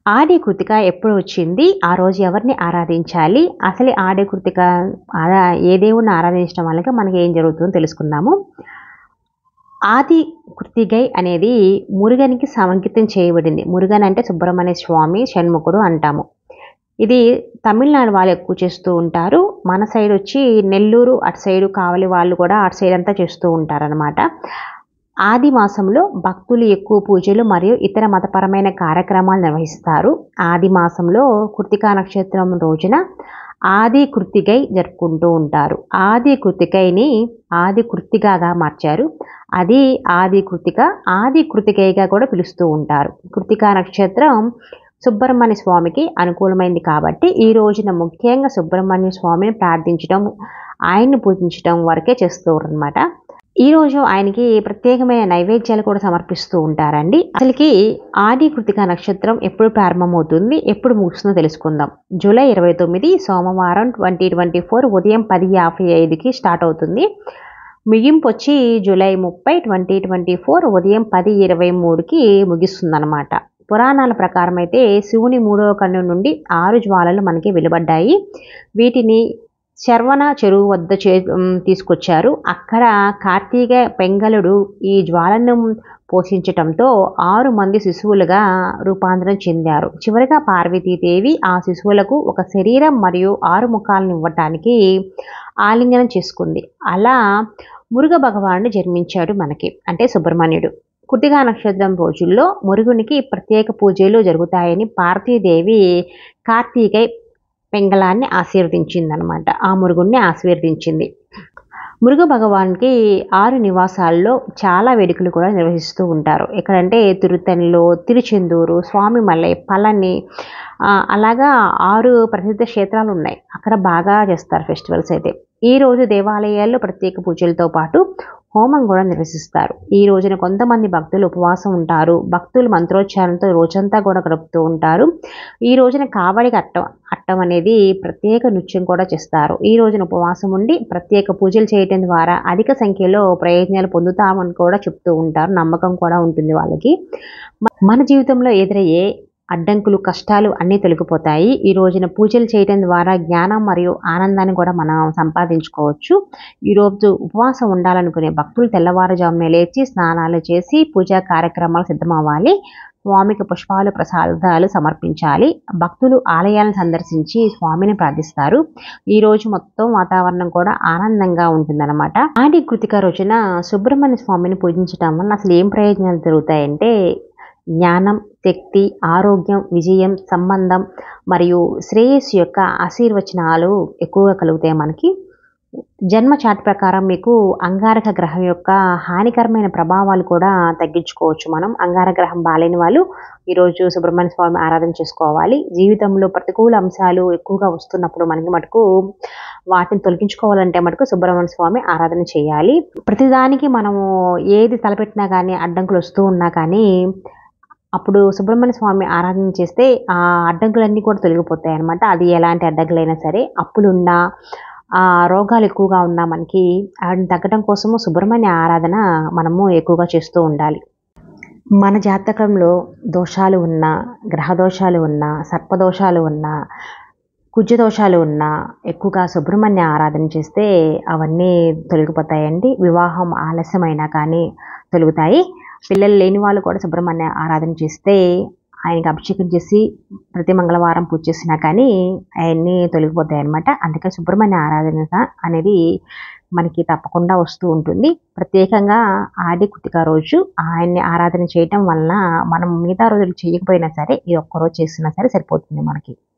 ఆడి కృతిక ఎప్పుడు వచ్చింది ఆ రోజు ఎవరిని ఆరాధించాలి అసలు ఆడి కృతిక ఆరా ఏ దేవుణ్ణి ఆరాధించడం వల్ల మనకి ఏం జరుగుతుందో తెలుసుకుందాము ఆది కృతిగై అనేది మురుగనికి సంకేతం చేయబడింది మురుగన్ అంటే సుబ్రహ్మణ్య స్వామి షణ్ముఖుడు అంటాము ఇది తమిళనాడు వాళ్ళు ఎక్కువ చేస్తూ ఉంటారు మన సైడ్ వచ్చి నెల్లూరు అటు సైడు కావలి వాళ్ళు కూడా అటు సైడ్ అంతా చేస్తూ ఉంటారనమాట ఆది మాసంలో భక్తులు ఎక్కువ పూజలు మరియు ఇతర మతపరమైన కార్యక్రమాలు నిర్వహిస్తారు ఆది మాసంలో కృతికా నక్షత్రం రోజున ఆది కృతికై జరుపుకుంటూ ఉంటారు ఆది కృతికైని ఆది కృతికగా మార్చారు అది ఆది కృతిక ఆది కృతికైగా కూడా పిలుస్తూ ఉంటారు కృతికా నక్షత్రం సుబ్రహ్మణ్య స్వామికి అనుకూలమైంది కాబట్టి ఈ రోజున ముఖ్యంగా సుబ్రహ్మణ్య స్వామిని ప్రార్థించడం ఆయన్ని పూజించడం వరకే చేస్తారనమాట ఈ రోజు ఆయనకి ప్రత్యేకమైన నైవేద్యాలు కూడా సమర్పిస్తూ ఉంటారండి అసలుకి ఆది కృతిక నక్షత్రం ఎప్పుడు ప్రారంభమవుతుంది ఎప్పుడు ముగుస్తుందో తెలుసుకుందాం జూలై ఇరవై తొమ్మిది సోమవారం ట్వంటీ ట్వంటీ ఫోర్ ఉదయం పది యాభై ఐదుకి స్టార్ట్ అవుతుంది ముగింపు వచ్చి జూలై ముప్పై ట్వంటీ ట్వంటీ ఫోర్ ఉదయం పది ఇరవై మూడుకి ముగిస్తుందన్నమాట పురాణాల ప్రకారం అయితే శివుని మూడవ కన్ను నుండి ఆరు జ్వాలలు మనకి వెలువడ్డాయి వీటిని శర్వణ చెరువు వద్ద చే తీసుకొచ్చారు అక్కడ కార్తీక పెంగళుడు ఈ జ్వాలను పోషించటంతో ఆరు మంది శిశువులుగా రూపాంతరం చెందారు చివరిగా పార్వతీదేవి ఆ శిశువులకు ఒక శరీరం మరియు ఆరు ముఖాలను ఇవ్వటానికి ఆలింగనం చేసుకుంది అలా మురుగ భగవానుడు జన్మించాడు మనకి అంటే సుబ్రహ్మణ్యుడు కుటిగా నక్షత్రం రోజుల్లో మురుగునికి ప్రత్యేక పూజలు జరుగుతాయని పార్వతీదేవి కార్తీకై పెంగళాన్ని ఆశీర్వదించిందనమాట ఆ మురుగుణ్ణి ఆశీర్వదించింది మురుగ భగవాన్కి ఆరు నివాసాల్లో చాలా వేడుకలు కూడా నిర్వహిస్తూ ఉంటారు ఎక్కడంటే తిరుత్తనిలో తిరుచెందూరు స్వామిమలై పళని అలాగా ఆరు ప్రసిద్ధ క్షేత్రాలు ఉన్నాయి అక్కడ బాగా చేస్తారు ఫెస్టివల్స్ అయితే ఈ రోజు దేవాలయాల్లో ప్రత్యేక పూజలతో పాటు హోమం కూడా నిర్వహిస్తారు ఈ రోజున కొంతమంది భక్తులు ఉపవాసం ఉంటారు భక్తులు మంత్రోచ్చారణతో రోజంతా కూడా గడుపుతూ ఉంటారు ఈ రోజున కావడికి అట్టం అట్టం అనేది ప్రత్యేక నృత్యం కూడా చేస్తారు ఈ రోజున ఉపవాసం ఉండి ప్రత్యేక పూజలు చేయటం ద్వారా అధిక సంఖ్యలో ప్రయోజనాలు పొందుతామని కూడా చెప్తూ ఉంటారు నమ్మకం కూడా ఉంటుంది వాళ్ళకి మన జీవితంలో ఎదురయ్యే అడ్డంకులు కష్టాలు అన్నీ తొలగిపోతాయి ఈ రోజున పూజలు చేయడం ద్వారా జ్ఞానం మరియు ఆనందాన్ని కూడా మనం సంపాదించుకోవచ్చు ఈరోజు ఉపవాసం ఉండాలనుకునే భక్తులు తెల్లవారుజామునే లేచి స్నానాలు చేసి పూజా కార్యక్రమాలు సిద్ధమవ్వాలి స్వామికి పుష్పాలు ప్రసాదాలు సమర్పించాలి భక్తులు ఆలయాలను సందర్శించి స్వామిని ప్రార్థిస్తారు ఈ రోజు మొత్తం వాతావరణం కూడా ఆనందంగా ఉంటుందన్నమాట ఆది కృతిక రోజున సుబ్రహ్మణ్య స్వామిని పూజించడం వల్ల అసలు ఏం ప్రయోజనాలు జరుగుతాయంటే జ్ఞానం శక్తి ఆరోగ్యం విజయం సంబంధం మరియు శ్రేయస్సు యొక్క ఆశీర్వచనాలు ఎక్కువగా కలుగుతాయి మనకి జన్మ చాట్ ప్రకారం మీకు అంగారక గ్రహం యొక్క హానికరమైన ప్రభావాలు కూడా తగ్గించుకోవచ్చు మనం అంగారక గ్రహం బాలేని వాళ్ళు ఈరోజు సుబ్రహ్మణ్య స్వామి ఆరాధన చేసుకోవాలి జీవితంలో ప్రతికూల అంశాలు ఎక్కువగా వస్తున్నప్పుడు మనకి మటుకు వాటిని తొలగించుకోవాలంటే మటుకు సుబ్రహ్మణ్య స్వామి ఆరాధన చేయాలి ప్రతిదానికి మనము ఏది తలపెట్టినా కానీ అడ్డంకులు వస్తూ ఉన్నా కానీ అప్పుడు సుబ్రహ్మణ్య స్వామి ఆరాధన చేస్తే ఆ అడ్డంకులన్నీ కూడా తొలగిపోతాయి అనమాట అది ఎలాంటి అడ్డంకులైనా సరే అప్పులున్నా ఆ రోగాలు ఎక్కువగా ఉన్నా మనకి వాటిని తగ్గడం కోసము సుబ్రహ్మణ్య ఆరాధన మనము ఎక్కువగా చేస్తూ ఉండాలి మన జాతకంలో దోషాలు ఉన్నా గ్రహ దోషాలు ఉన్నా సర్పదోషాలు ఉన్నా కుజ దోషాలు ఉన్నా ఎక్కువగా సుబ్రహ్మణ్య ఆరాధన చేస్తే అవన్నీ తొలగిపోతాయండి వివాహం ఆలస్యమైనా కానీ తొలుగుతాయి పిల్లలు లేని వాళ్ళు కూడా సుబ్రహ్మణ్య ఆరాధన చేస్తే ఆయనకి అభిషేకం చేసి ప్రతి మంగళవారం పూజ చేసినా కానీ అవన్నీ తొలగిపోతాయి అనమాట అందుకే సుబ్రహ్మణ్య ఆరాధన అనేది మనకి తప్పకుండా వస్తూ ఉంటుంది ప్రత్యేకంగా ఆది కృతిక రోజు ఆయన్ని ఆరాధన చేయటం వలన మనం మిగతా రోజులు చేయకపోయినా సరే ఈ ఒక్కరోజు చేసినా సరే సరిపోతుంది మనకి